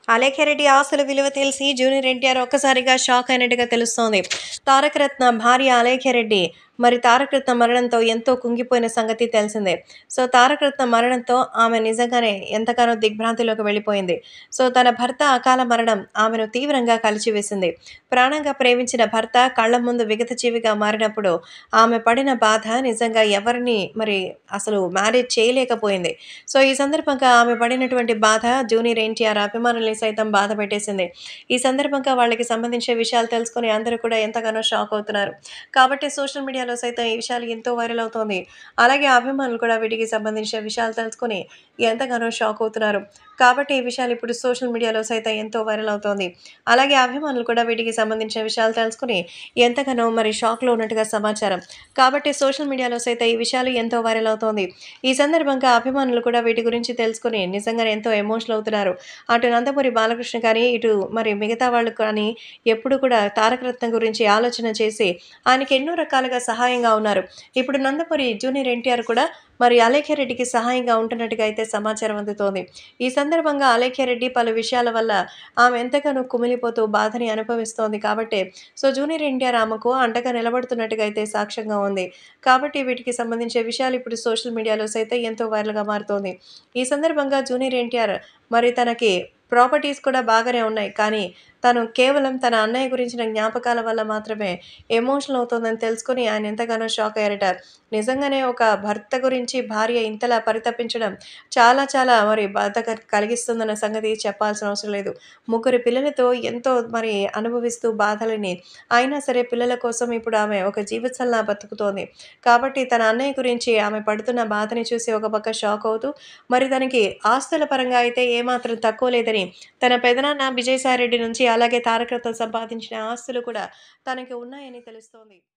అలేఖ్యారెడ్డి ఆస్తుల విలువ తెలిసి జూనియర్ ఎన్టీఆర్ ఒక్కసారిగా షాక్ అయినట్టుగా తెలుస్తోంది తారకరత్న భార్య అలేఖ్యారెడ్డి మరి తారకరత్న మరణంతో ఎంతో కుంగిపోయిన సంగతి తెలిసిందే సో తారకరత్న మరణంతో ఆమె నిజంగానే ఎంతగానో దిగ్భ్రాంతిలోకి వెళ్ళిపోయింది సో తన భర్త అకాల మరణం ఆమెను తీవ్రంగా కలిచివేసింది ప్రాణంగా ప్రేమించిన భర్త కళ్ళ ముందు విగతజీవిగా మారినప్పుడు ఆమె పడిన బాధ నిజంగా ఎవరిని మరి అసలు మ్యారేజ్ చేయలేకపోయింది సో ఈ సందర్భంగా ఆమె పడినటువంటి బాధ జూనియర్ ఎన్టీఆర్ అభిమానుల్ని సైతం బాధ పెట్టేసింది ఈ సందర్భంగా వాళ్ళకి సంబంధించిన విషయాలు తెలుసుకుని అందరూ కూడా ఎంతగానో షాక్ అవుతున్నారు కాబట్టి సోషల్ మీడియాలో సైతం ఈ విషయాలు ఎంతో వైరల్ అవుతోంది అలాగే అభిమానులు కూడా వీటికి సంబంధించిన విషయాలు తెలుసుకుని ఎంతగానో షాక్ అవుతున్నారు కాబట్టి ఈ విషయాలు ఇప్పుడు సోషల్ మీడియాలో సైతం ఎంతో వైరల్ అవుతోంది అలాగే అభిమానులు కూడా వీటికి సంబంధించిన విషయాలు తెలుసుకుని ఎంతగానో మరి షాక్లో ఉన్నట్టుగా సమాచారం కాబట్టి సోషల్ మీడియాలో సైతం ఈ విషయాలు ఎంతో వైరల్ అవుతోంది ఈ సందర్భంగా అభిమానులు కూడా వీటి గురించి తెలుసుకుని నిజంగానే ఎంతో ఎమోషనల్ అవుతున్నారు అటు నందమూరి బాలకృష్ణ కానీ ఇటు మరి మిగతా వాళ్ళు కానీ ఎప్పుడు కూడా తారకరత్న గురించి ఆలోచన చేసి ఆయనకి ఎన్నో రకాలుగా సహాయంగా ఉన్నారు ఇప్పుడు నందమూరి జూనియర్ ఎన్టీఆర్ కూడా మరి అలేఖ్యారెడ్డికి సహాయంగా ఉంటున్నట్టుగా అయితే సమాచారం అందుతోంది ఈ సందర్భంగా అలేఖ్యారెడ్డి పలు విషయాల వల్ల ఆమె ఎంతగానో కుమిలిపోతూ బాధని అనుభవిస్తోంది కాబట్టి సో జూనియర్ ఎన్టీఆర్ ఆమెకు అండగా నిలబడుతున్నట్టుగా అయితే సాక్ష్యంగా ఉంది కాబట్టి వీటికి సంబంధించిన విషయాలు ఇప్పుడు సోషల్ మీడియాలో సైతం ఎంతో వైరల్గా మారుతోంది ఈ సందర్భంగా జూనియర్ ఎన్టీఆర్ మరి తనకి ప్రాపర్టీస్ కూడా బాగానే ఉన్నాయి కానీ తను కేవలం తన అన్నయ్య గురించిన జ్ఞాపకాల వల్ల మాత్రమే ఎమోషనల్ అవుతుందని తెలుసుకుని ఆయన ఎంతగానో షాక్ అయ్యారట నిజంగానే ఒక భర్త గురించి భార్య ఇంతలా పరితపించడం చాలా చాలా మరి బాధ కల్- కలిగిస్తుందన్న సంగతి చెప్పాల్సిన అవసరం లేదు ముగ్గురు పిల్లలతో ఎంతో మరి అనుభవిస్తూ బాధలని అయినా సరే పిల్లల కోసం ఇప్పుడు ఆమె ఒక జీవితంలా బతుకుతోంది కాబట్టి తన అన్నయ్య గురించి ఆమె పడుతున్న బాధని చూసి ఒక పక్క షాక్ అవుతూ మరి తనకి ఆస్తుల పరంగా అయితే ఏమాత్రం తక్కువ లేదని తన పెదనాన్న విజయసాయిరెడ్డి నుంచి అలాగే తారకరత్న సంపాదించిన ఆస్తులు కూడా తనకి ఉన్నాయని తెలుస్తోంది